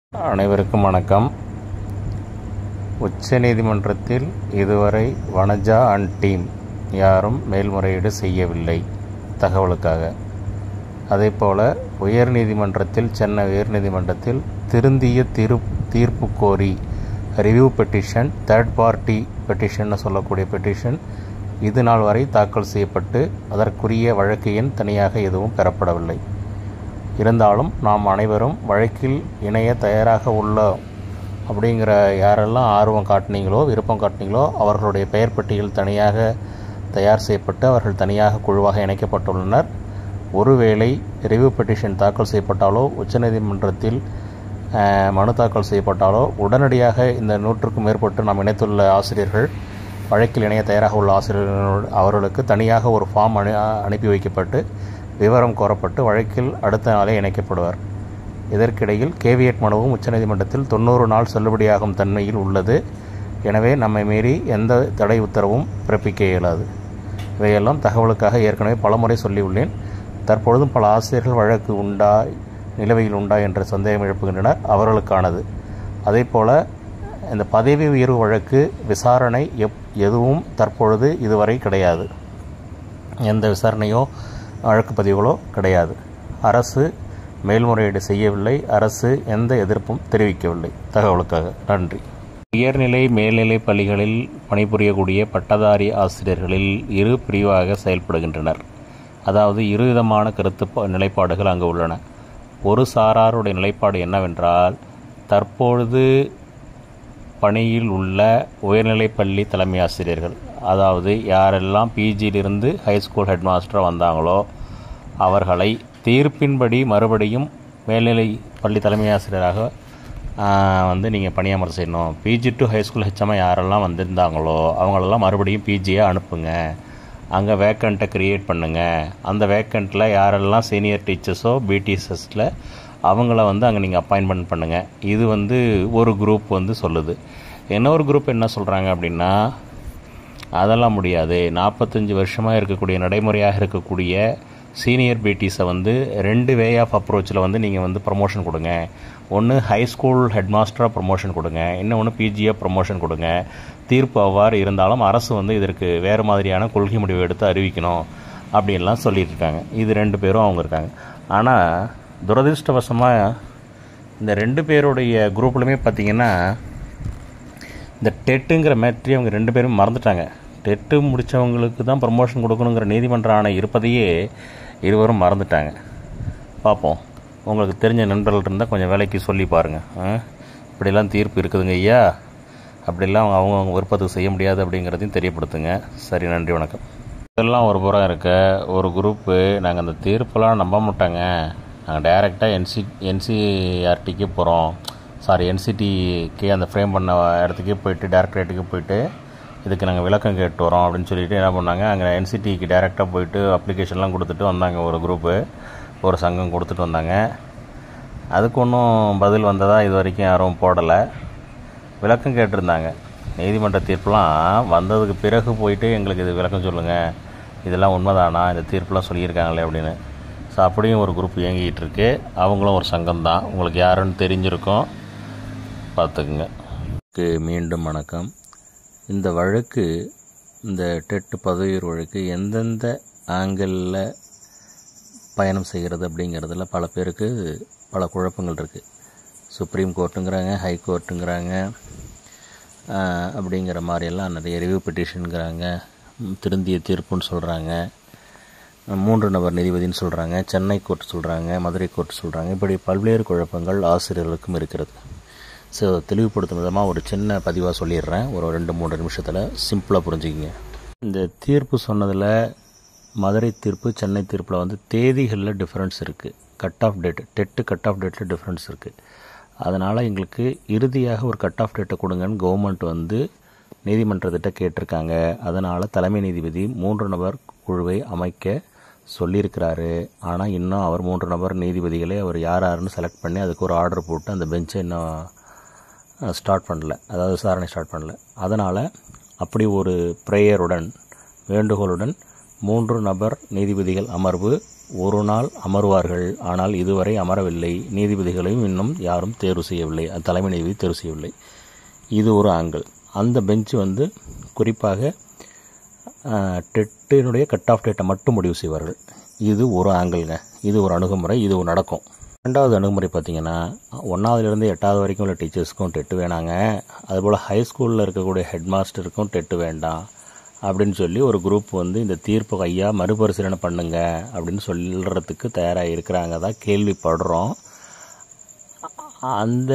அனைவருக்கும் வணக்கம் உச்சநீதிமன்றத்தில் இதுவரை வனஜா அண்ட் டீம் யாரும் மேல்முறையீடு செய்யவில்லை தகவலுக்காக அதேபோல உயர்நீதிமன்றத்தில் சென்னை உயர்நீதிமன்றத்தில் திருந்திய திரு தீர்ப்பு கோரி review petition third party petition சொல்லக்கூடிய பெட்டிஷன் இது நாள் வரை தாக்கல் செய்யப்பட்டு அதற்குரிய வழக்கு எண் தனியாக எதுவும் பெறப்படவில்லை இருந்தாலும் நாம் அனைவரும் வழக்கில் இணைய தயாராக உள்ளோம் அப்படிங்கிற யாரெல்லாம் ஆர்வம் காட்டினீங்களோ விருப்பம் காட்டினீங்களோ அவர்களுடைய பெயர் பட்டியல் தனியாக தயார் செய்யப்பட்டு அவர்கள் தனியாக குழுவாக இணைக்கப்பட்டுள்ளனர் ஒருவேளை ரிவ்யூ பெட்டிஷன் தாக்கல் செய்யப்பட்டாலோ உச்சநீதிமன்றத்தில் அஹ், மனு தாக்கல் செய்யப்பட்டாலோ உடனடியாக இந்த நூற்றுக்கும் மேற்பட்டு நாம் இணைத்துள்ள ஆசிரியர்கள் வழக்கில் இணைய தயாராக உள்ள ஆசிரியர்கள் அவர்களுக்கு தனியாக ஒரு ஃபார்ம் அனு அனுப்பி வைக்கப்பட்டு விவரம் கோரப்பட்டு வழக்கில் அடுத்த நாளே இணைக்கப்படுவார் இதற்கிடையில் கேவியட் மனுவும் உச்சநீதிமன்றத்தில் தொண்ணூறு நாள் செல்லுபடியாகும் தன்மையில் உள்ளது எனவே நம்மை மீறி எந்த தடை உத்தரவும் பிறப்பிக்க இயலாது இவையெல்லாம் தகவலுக்காக ஏற்கனவே பலமுறை சொல்லியுள்ளேன் தற்பொழுதும் பல ஆசிரியர்கள் வழக்கு உண்டா நிலுவையில் உண்டா என்ற சந்தேகம் எழுப்புகின்றனர் அவர்களுக்கானது அதேபோல இந்த பதவி உயர்வு வழக்கு விசாரணை எப் எதுவும் தற்பொழுது இதுவரை கிடையாது எந்த விசாரணையோ வழக்கு பதிவுகளோ கிடையாது அரசு மேல்முறையீடு செய்யவில்லை அரசு எந்த எதிர்ப்பும் தெரிவிக்கவில்லை தகவலுக்காக நன்றி உயர்நிலை மேல்நிலை பள்ளிகளில் பணிபுரியக்கூடிய பட்டதாரி ஆசிரியர்களில் இரு பிரிவாக செயல்படுகின்றனர் அதாவது இரு விதமான கருத்து ப- நிலைப்பாடுகள் அங்கு உள்ளன ஒரு சாராருடைய நிலைப்பாடு என்னவென்றால் தற்பொழுது பணியில் உள்ள உயர்நிலைப் பள்ளி தலைமை ஆசிரியர்கள் அதாவது யாரெல்லாம் பிஜியிலிருந்து ஹைஸ்கூல் ஹெட்மாஸ்டராக வந்தாங்களோ அவர்களை தீர்ப்பின்படி மறுபடியும் மேல்நிலை பள்ளி தலைமை ஆசிரியராக ஆஹ், வந்து நீங்கள் பணியமர செய்யணும் பிஜி டு ஹைஸ்கூல் ஹெச்எம்ஐ யாரெல்லாம் வந்திருந்தாங்களோ அவங்களெல்லாம் மறுபடியும் பிஜியை அனுப்புங்க அங்கே வேக்கண்ட்டை க்ரியேட் பண்ணுங்கள் அந்த வேக்கண்ட்டில் யாரெல்லாம் சீனியர் டீச்சர்ஸோ பிடிஎஸ்எஸில் அவங்கள வந்து அங்கே நீங்கள் அப்பாயின்மெண்ட் பண்ணுங்கள் இது வந்து ஒரு குரூப் வந்து சொல்லுது இன்னொரு குரூப் என்ன சொல்கிறாங்க அப்படின்னா அதெல்லாம் முடியாது நாற்பத்தஞ்சு வருஷமாக இருக்கக்கூடிய நடைமுறையாக இருக்கக்கூடிய சீனியர் பிடிஸை வந்து ரெண்டு வே ஆஃப் அப்ரோச்சில் வந்து நீங்கள் வந்து ப்ரமோஷன் கொடுங்க ஒன்று ஹை ஸ்கூல் ஹெட்மாஸ்டராக ப்ரமோஷன் கொடுங்க இன்னொன்று பிஜியாக ப்ரமோஷன் கொடுங்க தீர்ப்பு அவ்வாறு இருந்தாலும் அரசு வந்து இதற்கு வேறு மாதிரியான கொள்கை முடிவு எடுத்து அறிவிக்கணும் அப்படின்லாம் சொல்லிட்டு இருக்காங்க இது ரெண்டு பேரும் அவங்க இருக்காங்க ஆனால் துரதிருஷ்டவசமாக இந்த ரெண்டு பேருடைய குரூப்லையுமே பார்த்தீங்கன்னா இந்த டெட்டுங்கிற மேட்ரி அவங்க ரெண்டு பேரும் மறந்துட்டாங்க டெட்டு முடித்தவங்களுக்கு தான் ப்ரமோஷன் கொடுக்கணுங்கிற நீதிமன்ற ஆணை இருப்பதையே இருவரும் மறந்துட்டாங்க பார்ப்போம் உங்களுக்கு தெரிஞ்ச நண்பர்கள் இருந்தால் கொஞ்சம் வேலைக்கு சொல்லி பாருங்கள் ஆ? இப்படிலாம் தீர்ப்பு இருக்குதுங்க ஐயா அப்படிலாம் அவங்க அவங்கவுங்க விருப்பத்துக்கு செய்ய முடியாது அப்படிங்கிறதையும் தெரியப்படுத்துங்க சரி நன்றி வணக்கம் இதெல்லாம் ஒரு புறம் இருக்க ஒரு குரூப்பு நாங்கள் அந்த தீர்ப்பெல்லாம் நம்ப மாட்டாங்க நாங்கள் டைரெக்டாக என்சி என்சிஆர்டிக்கு போகிறோம் சாரி என்சிடிக்கு அந்த ஃப்ரேம் பண்ண இடத்துக்கே போயிட்டு டேரக்டரேட்டுக்கு போயிட்டு இதுக்கு நாங்கள் விளக்கம் கேட்டு வரோம் அப்படின்னு சொல்லிட்டு என்ன பண்ணாங்க அங்கே என்சிடிக்கு டைரெக்டாக போயிட்டு அப்ளிகேஷன்லாம் கொடுத்துட்டு வந்தாங்க ஒரு குரூப்பு ஒரு சங்கம் கொடுத்துட்டு வந்தாங்க அதுக்கு ஒன்றும் பதில் வந்ததா இது வரைக்கும் யாரும் போடலை விளக்கம் கேட்டிருந்தாங்க நீதிமன்ற தீர்ப்புலாம் வந்ததுக்கு பிறகு போயிட்டு எங்களுக்கு இது விளக்கம் சொல்லுங்கள் இதெல்லாம் உண்மைதானா இந்த தீர்ப்புலாம் சொல்லியிருக்காங்களே அப்படின்னு ஸோ அப்படியும் ஒரு குரூப் இயங்கிட்டு இருக்கு அவங்களும் ஒரு சங்கம் தான் உங்களுக்கு யாருன்னு தெரிஞ்சிருக்கும் பார்த்துக்குங்க மீண்டும் வணக்கம் இந்த வழக்கு இந்த டெட் பதவியர் வழக்கு எந்தெந்த ஆங்கிளில் பயணம் செய்கிறது அப்படிங்கிறதுல பல பேருக்கு பல குழப்பங்கள் இருக்குது சுப்ரீம் கோர்ட்டுங்கிறாங்க ஹை கோர்ட்டுங்கிறாங்க ஆஹ், அப்படிங்கிற மாதிரியெல்லாம் நிறைய ரிவ்யூ பெட்டிஷனுங்கிறாங்க ம், திருந்திய தீர்ப்புன்னு சொல்கிறாங்க மூன்று நபர் நீதிபதின்னு சொல்கிறாங்க சென்னை கோர்ட் சொல்கிறாங்க மதுரை கோர்ட் சொல்கிறாங்க இப்படி பல்வேறு குழப்பங்கள் ஆசிரியர்களுக்கும் இருக்கிறது ஸோ தெளிவுபடுத்தும் விதமாக ஒரு சின்ன பதிவாக சொல்லிடுறேன் ஒரு ரெண்டு மூன்று நிமிஷத்தில் சிம்பிளாக புரிஞ்சுக்கிங்க இந்த தீர்ப்பு சொன்னதில் மதுரை தீர்ப்பு சென்னை தீர்ப்பில் வந்து தேதிகளில் டிஃப்ரென்ஸ் இருக்குது cut off date TET cut off டேட்டில் டிஃப்ரென்ஸ் இருக்குது அதனால் எங்களுக்கு இறுதியாக ஒரு கட் ஆஃப் டேட்டை கொடுங்கன்னு கவர்மெண்ட் வந்து நீதிமன்றத்திட்ட கேட்டிருக்காங்க அதனால் தலைமை நீதிபதி மூன்று நபர் குழுவை அமைக்க சொல்லியிருக்கிறாரு ஆனால் இன்னும் அவர் மூன்று நபர் நீதிபதிகளை அவர் யார் யாருன்னு செலக்ட் பண்ணி அதுக்கு ஒரு ஆர்டர் போட்டு அந்த பெஞ்சை இன்னும் ஸ்டார்ட் பண்ணல அதாவது விசாரணை ஸ்டார்ட் பண்ணல அதனால் அப்படி ஒரு ப்ரேயருடன் வேண்டுகோளுடன் மூன்று நபர் நீதிபதிகள் அமர்வு ஒரு நாள் அமர்வார்கள் ஆனால் இதுவரை அமரவில்லை நீதிபதிகளையும் இன்னும் யாரும் தேர்வு செய்யவில்லை அது தலைமை நீதிபதி தேர்வு செய்யவில்லை இது ஒரு ஆங்கிள் அந்த பெஞ்சு வந்து குறிப்பாக டெட்டினுடைய கட் ஆஃப் டேட்டை மட்டும் முடிவு செய்வார்கள் இது ஒரு ஆங்கிள்ங்க இது ஒரு அணுகுமுறை இது ஒரு நடக்கும் ரெண்டாவது அணுகுமுறை பார்த்தீங்கன்னா ஒன்றாவதுலேருந்து எட்டாவது வரைக்கும் உள்ள டீச்சர்ஸ்க்கும் டெட்டு வேணாங்க அதுபோல் ஹை ஸ்கூலில் இருக்கக்கூடிய ஹெட் மாஸ்டருக்கும் டெட்டு வேண்டாம் அப்படின்னு சொல்லி ஒரு குரூப் வந்து இந்த தீர்ப்பு ஐயா மறுபரிசீலனை பண்ணுங்க அப்படின்னு சொல்கிறதுக்கு தயாராக இருக்கிறாங்க தான் கேள்விப்படுறோம் அந்த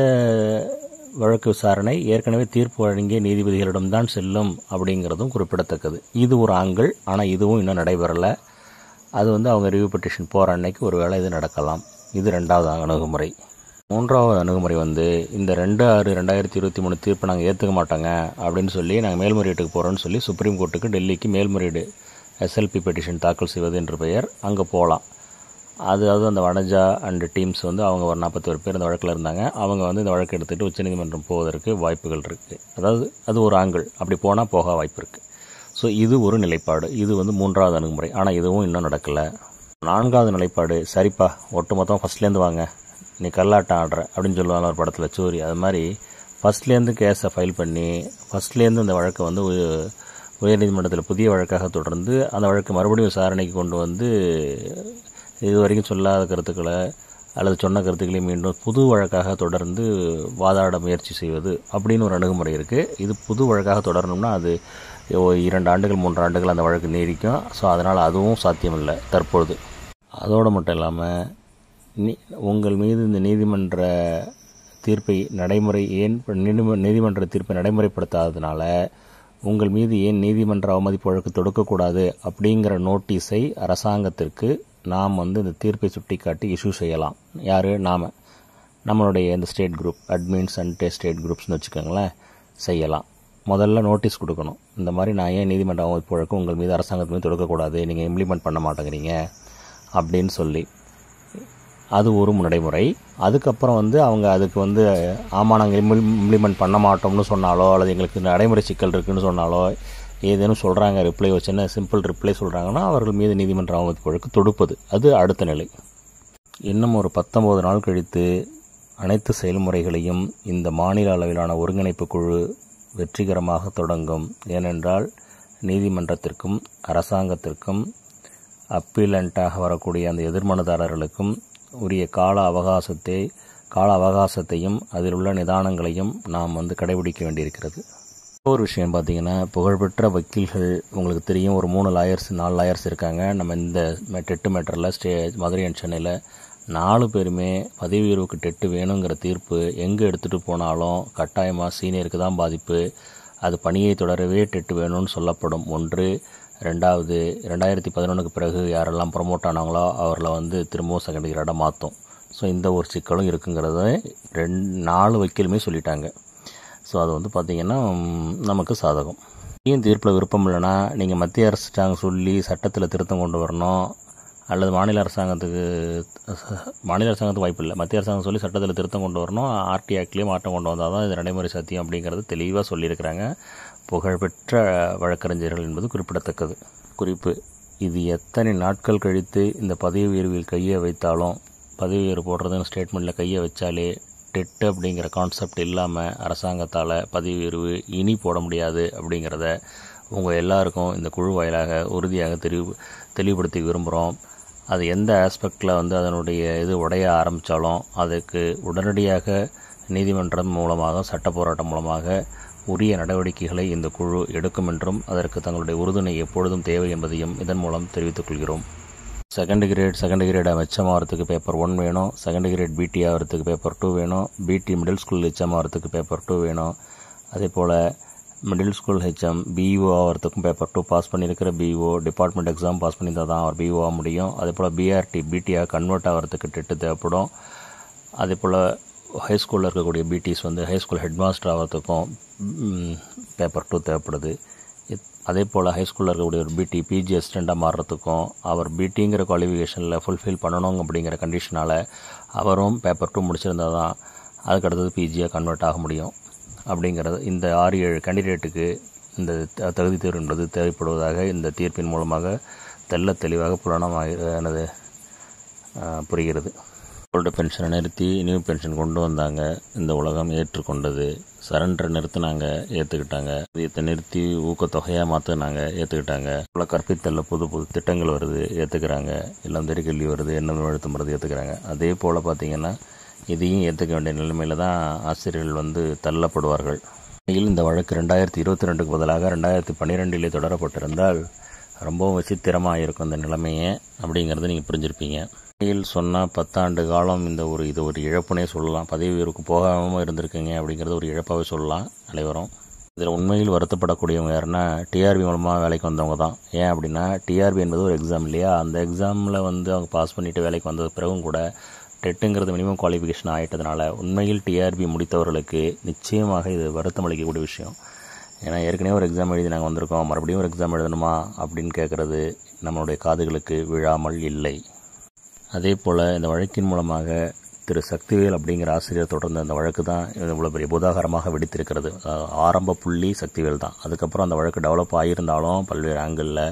வழக்கு விசாரணை ஏற்கனவே தீர்ப்பு வழங்கிய நீதிபதிகளிடம்தான் செல்லும் அப்படிங்கிறதும் குறிப்பிடத்தக்கது இது ஒரு ஆங்கிள் ஆனால் இதுவும் இன்னும் நடைபெறலை அது வந்து அவங்க ரிவ்யூ பெட்டிஷன் போகிற அன்னைக்கு ஒரு வேளை இது நடக்கலாம் இது ரெண்டாவது அணுகுமுறை மூன்றாவது அணுகுமுறை வந்து இந்த ரெண்டு ஆறு ரெண்டாயிரத்தி இருபத்தி மூணு தீர்ப்பை நாங்கள் ஏற்றுக்க மாட்டோங்க அப்படின்னு சொல்லி நாங்கள் மேல்முறையீட்டுக்கு போகிறோன்னு சொல்லி சுப்ரீம் கோர்ட்டுக்கு டெல்லிக்கு மேல்முறையீடு எஸ்எல்பி பெட்டிஷன் தாக்கல் செய்வது என்று பெயர் அங்கே போகலாம் அதாவது அந்த வனஜா அண்ட் டீம்ஸ் வந்து அவங்க ஒரு நாற்பத்தொரு பேர் இந்த வழக்கில் இருந்தாங்க அவங்க வந்து இந்த வழக்கு எடுத்துகிட்டு உச்சநீதிமன்றம் போவதற்கு வாய்ப்புகள் இருக்குது அதாவது அது ஒரு ஆங்கிள் அப்படி போனால் போக வாய்ப்பு இருக்குது ஸோ இது ஒரு நிலைப்பாடு இது வந்து மூன்றாவது அணுகுமுறை ஆனால் இதுவும் இன்னும் நடக்கலை நான்காவது நிலைப்பாடு சரிப்பா ஒட்டு மொத்தம் ஃபஸ்ட்லேருந்து வாங்க நீ கல்லாட்டம் ஆடுற அப்படின்னு சொல்லுவாங்க ஒரு படத்தில் சூரி அது மாதிரி ஃபஸ்ட்லேருந்து கேஸை ஃபைல் பண்ணி ஃபஸ்ட்லேருந்து இந்த வழக்கை வந்து உய- உயர்நீதிமன்றத்தில் புதிய வழக்காக தொடர்ந்து அந்த வழக்கு மறுபடியும் விசாரணைக்கு கொண்டு வந்து இது வரைக்கும் சொல்லாத கருத்துக்களை அல்லது சொன்ன கருத்துக்களையும் மீண்டும் புது வழக்காக தொடர்ந்து வாதாட முயற்சி செய்வது அப்படின்னு ஒரு அணுகுமுறை இருக்குது இது புது வழக்காக தொடரணும்னா அது ஒ- இரண்டு ஆண்டுகள் மூன்று ஆண்டுகள் அந்த வழக்கு நீடிக்கும் ஸோ அதனால் அதுவும் சாத்தியமில்லை தற்பொழுது அதோடு மட்டும் இல்லாமல் நீ உங்கள் மீது இந்த நீதிமன்ற தீர்ப்பை நடைமுறை ஏன் ப- நீதிம- நீதிமன்ற தீர்ப்பை நடைமுறைப்படுத்தாததுனால உங்கள் மீது ஏன் நீதிமன்ற அவமதிப்பு வழக்கு தொடுக்கக்கூடாது அப்படிங்கிற நோட்டீஸை அரசாங்கத்திற்கு நாம் வந்து இந்த தீர்ப்பை சுட்டிக்காட்டி இஷ்யூ செய்யலாம் யார் நாம் நம்மளுடைய இந்த state group admins and state குரூப்ஸ்னு வச்சுக்கோங்களேன் செய்யலாம் முதல்ல நோட்டீஸ் கொடுக்கணும் இந்த மாதிரி நான் ஏன் நீதிமன்ற அவமதிப்பு வழக்கு உங்கள் மீது அரசாங்கத்து மீது தொடுக்கக்கூடாது நீங்கள் இம்ப்ளிமெண்ட் பண்ண மாட்டேங்கிறீங்க அப்படின்னு சொல்லி அது ஒரு நடைமுறை அதுக்கப்புறம் வந்து அவங்க அதுக்கு வந்து ஆமாம் நாங்கள் இம்ப்ளிமெண்ட் பண்ண மாட்டோம்னு சொன்னாலோ அல்லது எங்களுக்கு நடைமுறை சிக்கல் இருக்குன்னு சொன்னாலோ ஏதேனும் சொல்கிறாங்க ரிப்ளை சின்ன சிம்பிள் ரிப்ளை சொல்கிறாங்கன்னா அவர்கள் மீது நீதிமன்ற அவமதிப்பு வழக்கு தொடுப்பது அது அடுத்த நிலை இன்னும் ஒரு பத்தொன்பது நாள் கழித்து அனைத்து செயல்முறைகளையும் இந்த மாநில அளவிலான ஒருங்கிணைப்பு குழு வெற்றிகரமாக தொடங்கும் ஏனென்றால் நீதிமன்றத்திற்கும் அரசாங்கத்திற்கும் அப்பீலண்ட்டாக வரக்கூடிய அந்த எதிர்மனுதாரர்களுக்கும் உரிய கால அவகாசத்தை கால அவகாசத்தையும் அதில் உள்ள நிதானங்களையும் நாம் வந்து கடைபிடிக்க வேண்டியிருக்கிறது ஒரு விஷயம் பார்த்தீங்கன்னா புகழ்பெற்ற வக்கீல்கள் உங்களுக்கு தெரியும் ஒரு மூணு லாயர்ஸ் நாலு லாயர்ஸ் இருக்காங்க நம்ம இந்த மெ- டெட்டு மேட்டரில் ஸ்டே மதுரை அண்ட் சென்னையில் நாலு பேருமே பதவி உயர்வுக்கு டெட்டு வேணுங்கிற தீர்ப்பு எங்கே எடுத்துகிட்டு போனாலும் கட்டாயமாக சீனியருக்கு தான் பாதிப்பு அது பணியை தொடரவே டெட்டு வேணும்னு சொல்லப்படும் ஒன்று ரெண்டாவது ரெண்டாயிரத்தி பதினொன்றுக்கு பிறகு யாரெல்லாம் ப்ரொமோட் ஆனாங்களோ அவர்களை வந்து திரும்பவும் செகண்ட் கிரேடாக மாற்றும் ஸோ இந்த ஒரு சிக்கலும் இருக்குங்கிறத ரெண்டு நாலு வக்கீலுமே சொல்லிட்டாங்க ஸோ அது வந்து பார்த்திங்கன்னா ம், நமக்கு சாதகம் ஏன் தீர்ப்பில் விருப்பம் இல்லைன்னா நீங்கள் மத்திய அரசாங்கம் சொல்லி சட்டத்தில் திருத்தம் கொண்டு வரணும் அல்லது மாநில அரசாங்கத்துக்கு மாநில அரசாங்கத்துக்கு வாய்ப்பு இல்லை மத்திய அரசாங்கம் சொல்லி சட்டத்தில் திருத்தம் கொண்டு வரணும் ஆர்டி ஆக்ட்லேயே மாற்றம் கொண்டு வந்தால் தான் இது நடைமுறை சாத்தியம் அப்படிங்கிறது தெளிவாக சொல்லியிருக்கிறாங்க புகழ்பெற்ற வழக்கறிஞர்கள் என்பது குறிப்பிடத்தக்கது குறிப்பு இது எத்தனை நாட்கள் கழித்து இந்த பதவி உயர்வில் கையை வைத்தாலும் பதவி உயர்வு போடுறதுன்னு ஸ்டேட்மெண்ட்டில் கையை வச்சாலே டெட் அப்படிங்கிற கான்செப்ட் இல்லாமல் அரசாங்கத்தால் பதவி உயர்வு இனி போட முடியாது அப்படிங்கிறத உங்கள் எல்லாருக்கும் இந்த குழு வாயிலாக உறுதியாக தெளிவு தெளிவுபடுத்தி விரும்புகிறோம் அது எந்த ஆஸ்பெக்டில் வந்து அதனுடைய இது உடைய ஆரம்பித்தாலும் அதுக்கு உடனடியாக நீதிமன்றம் மூலமாக சட்ட போராட்டம் மூலமாக உரிய நடவடிக்கைகளை இந்த குழு எடுக்கும் என்றும் அதற்கு தங்களுடைய உறுதுணை எப்பொழுதும் தேவை என்பதையும் இதன் மூலம் தெரிவித்துக் கொள்கிறோம் second grade second grade HM ஆகிறதுக்கு பேப்பர் ஒன் வேணும் செகண்ட் கிரேட் பிடி ஆகிறதுக்கு பேப்பர் டூ வேணும் பிடி மிடில் ஸ்கூல் ஹெச்எம் ஆகிறதுக்கு பேப்பர் டூ வேணும் அதே போல் மிடில் ஸ்கூல் ஹெச்எம் பிஇஓ ஆகிறதுக்கும் பேப்பர் டூ பாஸ் பண்ணியிருக்கிற பிஇஓ டிபார்ட்மெண்ட் எக்ஸாம் பாஸ் பண்ணியிருந்தால் தான் அவர் பிஇஓ ஆக முடியும் அதே போல் பிஆர்டி பிடிஆர் கன்வெர்ட் ஆகிறதுக்கு டெட்டு தேவைப்படும் அதே போல் ஹை ஸ்கூலில் இருக்கக்கூடிய பிடிஸ் வந்து ஹை ஸ்கூல் ஹெட் மாஸ்டர் ஆகிறதுக்கும் பேப்பர் டூ தேவைப்படுது இத்- அதே போல் ஹை ஸ்கூலில் இருக்கக்கூடிய ஒரு பிடி பிஜி அசிஸ்டண்ட்டாக மாறுறதுக்கும் அவர் பிடிங்கிற குவாலிஃபிகேஷனில் ஃபுல்ஃபில் பண்ணணும் அப்படிங்கிற கண்டிஷனால் அவரும் பேப்பர் டூ முடிச்சிருந்தா தான் அதுக்கு அடுத்தது பிஜியாக கன்வெர்ட் ஆக முடியும் அப்படிங்கிறது இந்த ஆறு ஏழு கேண்டிடேட்டுக்கு இந்த த- தகுதி தேர்வு என்பது தேவைப்படுவதாக இந்த தீர்ப்பின் மூலமாக தெள்ள தெளிவாக புலனமாக எனது ஆஹ், புரிகிறது ஓல்டு பென்ஷனை நிறுத்தி நியூ பென்ஷன் கொண்டு வந்தாங்க இந்த உலகம் ஏற்றுக்கொண்டது சரண்டரை நிறுத்தினாங்க ஏற்றுக்கிட்டாங்க இதை நிறுத்தி ஊக்கத்தொகையாக மாற்றினாங்க ஏற்றுக்கிட்டாங்க இவ்வளோ கற்பித்தலில் புது புது திட்டங்கள் வருது ஏற்றுக்கிறாங்க எல்லாம் கல்வி வருது எண்ணம் எழுத்தும் வருது ஏற்றுக்கிறாங்க அதே போல் பார்த்தீங்கன்னா இதையும் ஏற்றுக்க வேண்டிய நிலைமையில தான் ஆசிரியர்கள் வந்து தள்ளப்படுவார்கள் உண்மையில் இந்த வழக்கு ரெண்டாயிரத்தி இருபத்தி ரெண்டுக்கு பதிலாக ரெண்டாயிரத்தி பன்னிரெண்டிலே தொடரப்பட்டிருந்தால் ரொம்பவும் விசித்திரமாக இருக்கும் இந்த நிலைமையே அப்படிங்கிறத நீங்கள் புரிஞ்சிருப்பீங்க உண்மையில் சொன்னால் பத்தாண்டு காலம் இந்த ஒரு இது ஒரு இழப்புனே சொல்லலாம் பதவி உயர்வுக்கு போகாமல் இருந்திருக்கீங்க அப்படிங்கிறது ஒரு இழப்பாகவே சொல்லலாம் அனைவரும் இதில் உண்மையில் வருத்தப்படக்கூடியவங்க யாருன்னா டிஆர்பி மூலமாக வேலைக்கு வந்தவங்க தான் ஏன் அப்படின்னா டிஆர்பி என்பது ஒரு எக்ஸாம் இல்லையா அந்த எக்ஸாமில் வந்து அவங்க பாஸ் பண்ணிவிட்டு வேலைக்கு வந்தது பிறகும் கூட டெட்டுங்கிறது மினிமம் குவாலிஃபிகேஷன் ஆகிட்டதுனால உண்மையில் டிஆர்பி முடித்தவர்களுக்கு நிச்சயமாக இது வருத்தம் அளிக்கக்கூடிய விஷயம் ஏன்னா ஏற்கனவே ஒரு எக்ஸாம் எழுதி நாங்கள் வந்திருக்கோம் மறுபடியும் ஒரு எக்ஸாம் எழுதணுமா அப்படின்னு கேட்குறது நம்மளுடைய காதுகளுக்கு விழாமல் இல்லை அதே போல் இந்த வழக்கின் மூலமாக திரு சக்திவேல் அப்படிங்கிற ஆசிரியர் தொடர்ந்த அந்த வழக்கு தான் இவ்வளோ பெரிய பூதாகரமாக வெடித்திருக்கிறது அஹ் ஆரம்ப புள்ளி சக்திவேல் தான் அதுக்கப்புறம் அந்த வழக்கு டெவலப் ஆகியிருந்தாலும் பல்வேறு ஆங்கிளில்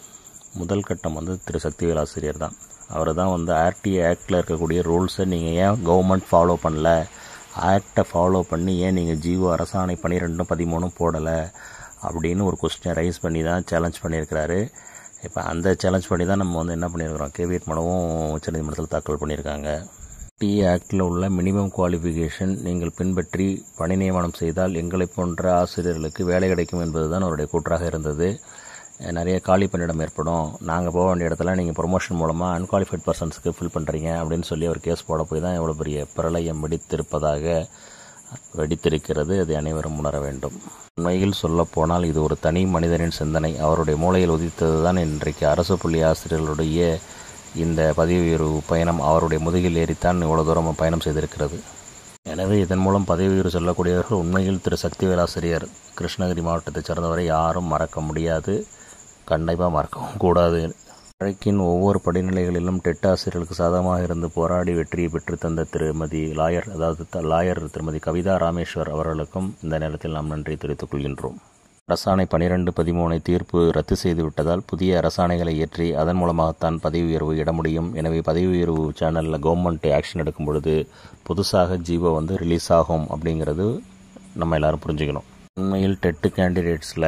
முதல் கட்டம் வந்து திரு சக்திவேல் ஆசிரியர் தான் அவர் தான் வந்து ஆர்டிஏ ஆக்டில் இருக்கக்கூடிய ரூல்ஸை நீங்கள் ஏன் கவர்மெண்ட் ஃபாலோ பண்ணல ஆக்டை ஃபாலோ பண்ணி ஏன் நீங்கள் ஜீவோ அரசாணை பன்னிரெண்டும் பதிமூணும் போடலை அப்படின்னு ஒரு கொஸ்டினை ரைஸ் பண்ணி தான் சேலஞ்ச் பண்ணியிருக்கிறாரு இப்போ அந்த சேலஞ்ச் பண்ணி தான் நம்ம வந்து என்ன பண்ணியிருக்கிறோம் கேவியட் மனுவும் உச்சநீதிமன்றத்தில் தாக்கல் பண்ணியிருக்காங்க டி ஆக்டில் உள்ள மினிமம் குவாலிஃபிகேஷன் நீங்கள் பின்பற்றி பணி நியமனம் செய்தால் எங்களைப் போன்ற ஆசிரியர்களுக்கு வேலை கிடைக்கும் என்பது தான் அவருடைய கூற்றாக இருந்தது அஹ் நிறைய காலி பணியிடம் ஏற்படும் நாங்கள் போக வேண்டிய இடத்துல நீங்கள் ப்ரொமோஷன் மூலமாக அன்குவாலிஃபைட் பர்சன்ஸ்க்கு ஃபில் பண்ணுறீங்க அப்படின்னு சொல்லி ஒரு கேஸ் போட போய் தான் இவ்வளோ பெரிய பிரளயம் வெடித்திருப்பதாக வெடித்திருக்கிறது அதை அனைவரும் உணர வேண்டும் உண்மையில் சொல்லப்போனால் இது ஒரு தனி மனிதனின் சிந்தனை அவருடைய மூளையில் உதித்தது தான் இன்றைக்கு அரசு பள்ளி ஆசிரியர்களுடைய இந்த பதவி உயர்வு பயணம் அவருடைய முதுகில் ஏறித்தான் இவ்வளோ தூரம் பயணம் செய்திருக்கிறது எனவே இதன் மூலம் பதவி உயர்வு செல்லக்கூடியவர்கள் உண்மையில் திரு சக்திவேல் ஆசிரியர் கிருஷ்ணகிரி மாவட்டத்தைச் சேர்ந்தவரை யாரும் மறக்க முடியாது கண்டிப்பாக மறக்கவும் கூடாது வழக்கின் ஒவ்வொரு படிநிலைகளிலும் டெட் ஆசிரியர்களுக்கு சாதகமாக இருந்து போராடி வெற்றியை பெற்று தந்த திருமதி லாயர் அதாவது த- லாயர் திருமதி கவிதா ராமேஸ்வர் அவர்களுக்கும் இந்த நேரத்தில் நாம் நன்றி தெரிவித்துக் கொள்கின்றோம் அரசாணை பனிரெண்டு பதிமூணை தீர்ப்பு ரத்து செய்து விட்டதால் புதிய அரசாணைகளை இயற்றி அதன் மூலமாகத்தான் பதவி உயர்வு இட முடியும் எனவே பதவி உயர்வு சேனலில் கவர்மெண்ட் ஆக்ஷன் எடுக்கும் பொழுது புதுசாக ஜீவோ வந்து ரிலீஸ் ஆகும் அப்படிங்கிறது நம்ம எல்லாரும் புரிஞ்சுக்கணும் உண்மையில் டெட்டு கேண்டிடேட்ஸில்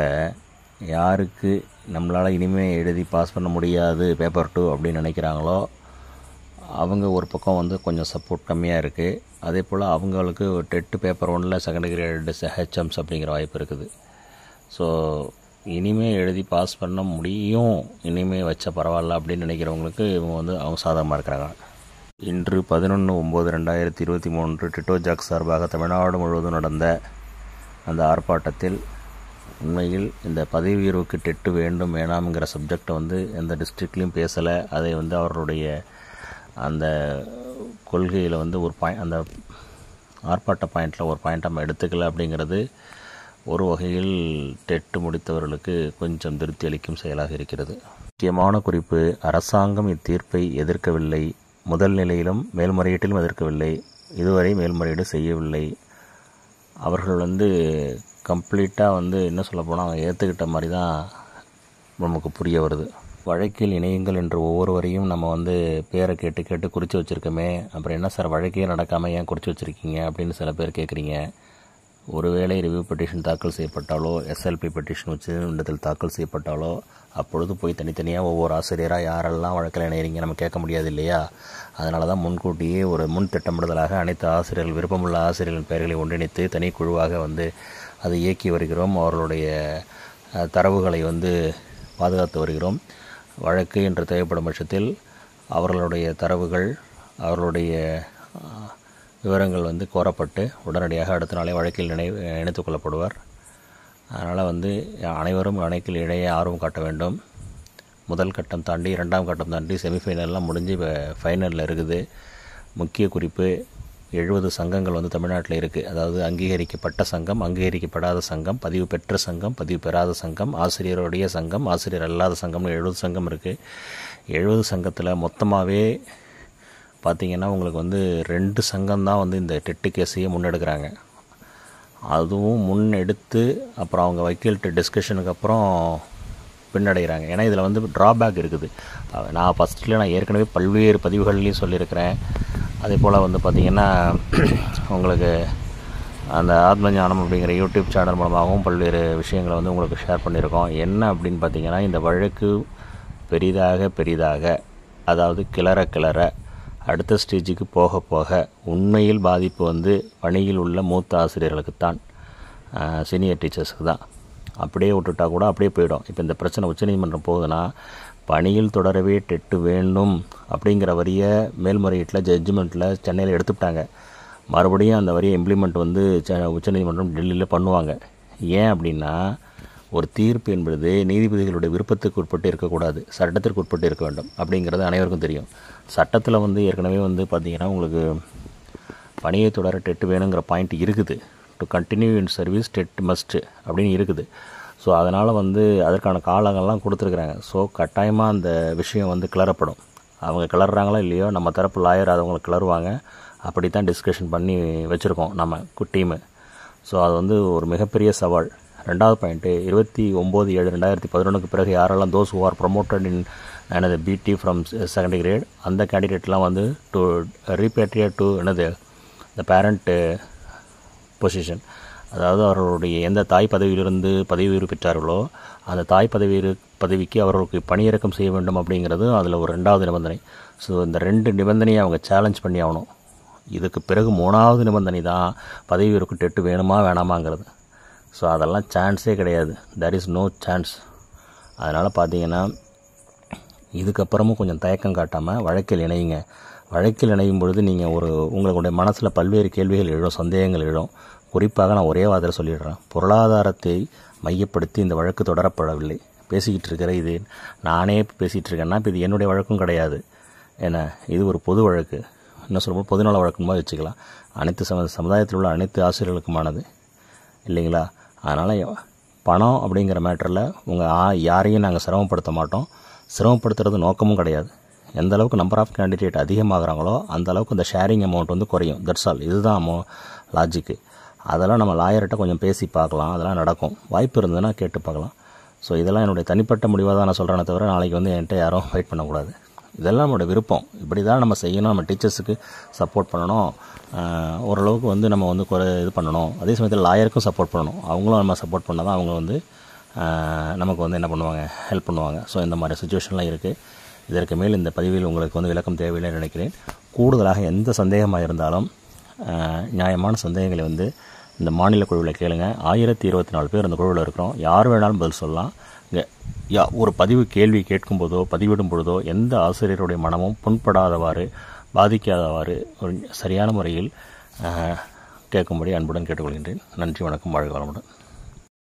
யாருக்கு நம்மளால் இனிமேல் எழுதி பாஸ் பண்ண முடியாது பேப்பர் டூ அப்படின்னு நினைக்கிறாங்களோ அவங்க ஒரு பக்கம் வந்து கொஞ்சம் சப்போர்ட் கம்மியாக இருக்குது அதே போல் அவங்களுக்கு டெட்டு பேப்பர் ஒன்றில் செகண்ட் கிரேட் ஹெச்எம்ஸ் அப்படிங்கிற வாய்ப்பு இருக்குது ஸோ இனிமே எழுதி பாஸ் பண்ண முடியும் இனிமே வச்ச பரவாயில்ல அப்படின்னு நினைக்கிறவங்களுக்கு இவங்க வந்து அவங்க சாதகமாக இருக்கிறாங்க இன்று பதினொன்று ஒம்பது ரெண்டாயிரத்தி இருபத்தி மூன்று டிட்டோ ஜாக் சார்பாக தமிழ்நாடு முழுவதும் நடந்த அந்த ஆர்ப்பாட்டத்தில் உண்மையில் இந்த பதவி உயர்வுக்கு டெட்டு வேண்டும் வேணாம்ங்கிற சப்ஜெக்டை வந்து எந்த டிஸ்ட்ரிக்ட்லேயும் பேசலை அதை வந்து அவருடைய அந்த கொள்கையில் வந்து ஒரு பாய் அந்த ஆர்ப்பாட்ட பாயிண்டில் ஒரு பாயிண்ட் நம்ம எடுத்துக்கல அப்படிங்கிறது ஒரு வகையில் டெட்டு முடித்தவர்களுக்கு கொஞ்சம் திருப்தி அளிக்கும் செயலாக இருக்கிறது முக்கியமான குறிப்பு அரசாங்கம் இத்தீர்ப்பை எதிர்க்கவில்லை முதல் நிலையிலும் மேல்முறையீட்டிலும் எதிர்க்கவில்லை இதுவரை மேல்முறையீடு செய்யவில்லை அவர்கள் வந்து கம்ப்ளீட்டாக வந்து என்ன சொல்ல போனால் அவங்க ஏற்றுக்கிட்ட மாதிரி தான் நமக்கு புரிய வருது வழக்கில் இணையுங்கள் என்று ஒவ்வொருவரையும் நம்ம வந்து பேரை கேட்டு கேட்டு குறித்து வச்சுருக்கோமே அப்புறம் என்ன சார் வழக்கே நடக்காமல் ஏன் குறித்து வச்சுருக்கீங்க அப்படின்னு சில பேர் கேட்குறீங்க ஒருவேளை ரிவ்யூ பெட்டிஷன் தாக்கல் செய்யப்பட்டாலோ எஸ்எல்பி பெட்டிஷன் வச்சு இடத்தில் தாக்கல் செய்யப்பட்டாலோ அப்பொழுது போய் தனித்தனியாக ஒவ்வொரு ஆசிரியராக யாரெல்லாம் வழக்கில் இணைகிறீங்க நம்ம கேட்க முடியாது இல்லையா அதனால தான் முன்கூட்டியே ஒரு முன் திட்டமிடுதலாக அனைத்து ஆசிரியர்கள் விருப்பமுள்ள ஆசிரியர்களின் பெயர்களை ஒன்றிணைத்து தனி குழுவாக வந்து அதை இயக்கி வருகிறோம் அவர்களுடைய அஹ், தரவுகளை வந்து பாதுகாத்து வருகிறோம் வழக்கு என்று தேவைப்படும் பட்சத்தில் அவர்களுடைய தரவுகள் அவர்களுடைய அஹ், விவரங்கள் வந்து கோரப்பட்டு உடனடியாக அடுத்த நாளே வழக்கில் நினை இணைத்துக் கொள்ளப்படுவார் அதனால் வந்து அனைவரும் வழக்கில் இணைய ஆர்வம் காட்ட வேண்டும் முதல் கட்டம் தாண்டி இரண்டாம் கட்டம் தாண்டி செமிஃபைனல்லாம் முடிஞ்சு இப்போ ஃபைனலில் இருக்குது முக்கிய குறிப்பு எழுபது சங்கங்கள் வந்து தமிழ்நாட்டில் இருக்குது அதாவது அங்கீகரிக்கப்பட்ட சங்கம் அங்கீகரிக்கப்படாத சங்கம் பதிவு பெற்ற சங்கம் பதிவு பெறாத சங்கம் ஆசிரியருடைய சங்கம் ஆசிரியர் அல்லாத சங்கம்னு எழுபது சங்கம் இருக்குது எழுபது சங்கத்தில் மொத்தமாகவே பார்த்தீங்கன்னா உங்களுக்கு வந்து ரெண்டு சங்கம் தான் வந்து இந்த டெட்டு கேஸையே முன்னெடுக்கிறாங்க அதுவும் முன்னெடுத்து அப்புறம் அவங்க வக்கீல்கிட்ட டிஸ்கஷனுக்கு அப்புறம் பின்னடைகிறாங்க ஏன்னா இதில் வந்து ட்ராபேக் இருக்குது அஹ் நான் ஃபஸ்ட்டில் நான் ஏற்கனவே பல்வேறு பதிவுகள்லையும் சொல்லியிருக்கிறேன் அதே போல் வந்து பார்த்திங்கன்னா உங்களுக்கு அந்த ஆத்ம ஞானம் அப்படிங்கிற யூடியூப் சேனல் மூலமாகவும் பல்வேறு விஷயங்களை வந்து உங்களுக்கு ஷேர் பண்ணியிருக்கோம் என்ன அப்படின்னு பார்த்தீங்கன்னா இந்த வழக்கு பெரிதாக பெரிதாக அதாவது கிளற கிளற அடுத்த ஸ்டேஜுக்கு போக போக உண்மையில் பாதிப்பு வந்து பணியில் உள்ள மூத்த ஆசிரியர்களுக்குத்தான் சீனியர் டீச்சர்ஸுக்கு தான் அப்படியே விட்டுட்டா கூட அப்படியே போயிடும் இப்போ இந்த பிரச்சனை உச்சநீதிமன்றம் போகுதுன்னா பணியில் தொடரவே டெட்டு வேண்டும் அப்படிங்கிற வரிய மேல்முறையீட்டில் ஜட்ஜ்மெண்ட்டில் சென்னையில் எடுத்துட்டாங்க மறுபடியும் அந்த வரியை இம்ப்ளிமெண்ட் வந்து செ- உச்சநீதிமன்றம் டெல்லியில் பண்ணுவாங்க ஏன் அப்படின்னா ஒரு தீர்ப்பு என்பது நீதிபதிகளுடைய விருப்பத்துக்கு உட்பட்டு இருக்கக்கூடாது சட்டத்திற்கு உட்பட்டு இருக்க வேண்டும் அப்படிங்கிறது அனைவருக்கும் தெரியும் சட்டத்தில் வந்து ஏற்கனவே வந்து பார்த்திங்கன்னா உங்களுக்கு பணியை தொடர டெட் வேணுங்கிற பாயிண்ட் இருக்குது to continue in service TET must அப்படின்னு இருக்குது ஸோ அதனால் வந்து அதற்கான காலங்கள்லாம் கொடுத்துருக்குறாங்க ஸோ கட்டாயமாக அந்த விஷயம் வந்து கிளறப்படும் அவங்க கிளறாங்களோ இல்லையோ நம்ம தரப்பு லாயர் அதவங்களை கிளறுவாங்க அப்படி தான் டிஸ்கஷன் பண்ணி வச்சுருக்கோம் நம்ம டீமு ஸோ அது வந்து ஒரு மிகப்பெரிய சவால் ரெண்டாவது பாயிண்ட்டு இருபத்தி ஒம்பது ஏழு ரெண்டாயிரத்தி பதினொன்றுக்கு பிறகு யாரெல்லாம் those who are promoted in எனது பிடி ஃப்ரம் செகண்ட் கிரேட் அந்த கேண்டிடேட்லாம் வந்து டு ரீபேட்ரியா டு என்னது இந்த பேரண்ட்டு பொசிஷன் அதாவது அவர்களுடைய எந்த தாய் பதவியிலிருந்து பதவி உயர்வு பெற்றார்களோ அந்த தாய் பதவி உயர்வு- பதவிக்கு அவர்களுக்கு பணியிறக்கம் செய்ய வேண்டும் அப்படிங்கிறது அதில் ஒரு ரெண்டாவது நிபந்தனை ஸோ இந்த ரெண்டு நிபந்தனையை அவங்க சேலஞ்ச் பண்ணி ஆகணும் இதுக்கு பிறகு மூணாவது நிபந்தனை தான் பதவி உயர்வுக்கு டெட்டு வேணுமா வேணாமாங்கிறது ஸோ அதெல்லாம் சான்ஸே கிடையாது தெர் இஸ் நோ சான்ஸ் அதனால் பார்த்தீங்கன்னா இதுக்கப்புறமும் கொஞ்சம் தயக்கம் காட்டாமல் வழக்கில் இணையுங்க வழக்கில் இணையும் பொழுது நீங்கள் ஒரு உங்களுடைய மனசில் பல்வேறு கேள்விகள் எழும் சந்தேகங்கள் எழும் குறிப்பாக நான் ஒரே வாதத்தில் சொல்லிடுறேன் பொருளாதாரத்தை மையப்படுத்தி இந்த வழக்கு தொடரப்படவில்லை பேசிக்கிட்டு இருக்கிற இது நானே பேசிகிட்டு இருக்கேன்னா இப்போ இது என்னுடைய வழக்கும் கிடையாது என்ன இது ஒரு பொது வழக்கு என்ன சொல்லும்போது பொதுநல வழக்குமா வச்சுக்கலாம் அனைத்து சம சமுதாயத்தில் உள்ள அனைத்து ஆசிரியர்களுக்குமானது இல்லைங்களா அதனால் பணம் அப்படிங்கிற மேட்டரில் உங்கள் யாரையும் நாங்கள் சிரமப்படுத்த மாட்டோம் சிரமப்படுத்துறது நோக்கமும் கிடையாது எந்த அளவுக்கு நம்பர் ஆஃப் கேண்டிடேட் அதிகமாகறாங்களோ அந்த அளவுக்கு இந்த ஷேரிங் அமௌண்ட் வந்து குறையும் தட்ஸ் ஆல் இதுதான் அமௌ லாஜிக்கு அதெல்லாம் நம்ம லாயர்கிட்ட கொஞ்சம் பேசி பார்க்கலாம் அதெல்லாம் நடக்கும் வாய்ப்பு இருந்ததுன்னா கேட்டு பார்க்கலாம் ஸோ இதெல்லாம் என்னுடைய தனிப்பட்ட முடிவாக தான் நான் சொல்கிறேனே தவிர நாளைக்கு வந்து என்கிட்ட யாரும் ஃபைட் பண்ணக்கூடாது இதெல்லாம் நம்மளோட விருப்பம் இப்படி தான் நம்ம செய்யணும் நம்ம டீச்சர்ஸுக்கு சப்போர்ட் பண்ணணும் ஆஹ் ஓரளவுக்கு வந்து நம்ம வந்து குறை இது பண்ணணும் அதே சமயத்தில் லாயருக்கும் சப்போர்ட் பண்ணணும் அவங்களும் நம்ம சப்போர்ட் பண்ணால் தான் அவங்க வந்து ஆஹ் நமக்கு வந்து என்ன பண்ணுவாங்க ஹெல்ப் பண்ணுவாங்க ஸோ இந்த மாதிரி சுச்சுவேஷன்லாம் இருக்குது இதற்கு மேல் இந்த பதிவில் உங்களுக்கு வந்து விளக்கம் தேவையில்லைன்னு நினைக்கிறேன் கூடுதலாக எந்த சந்தேகமாக இருந்தாலும் ஆஹ் நியாயமான சந்தேகங்களை வந்து இந்த மாநில குழுவில் கேளுங்க ஆயிரத்தி இருபத்தி நாலு பேர் அந்த குழுவில் இருக்கிறோம் யார் வேணாலும் பதில் சொல்லலாம் இங்கே யா ஒரு பதிவு கேள்வி கேட்கும்போதோ பதிவிடும் பொழுதோ எந்த ஆசிரியருடைய மனமும் புண்படாதவாறு பாதிக்காதவாறு ஒரு சரியான முறையில் ஆஹ், கேட்கும்படி அன்புடன் கேட்டுக்கொள்கின்றேன் நன்றி வணக்கம் வாழ்க வளமுடன்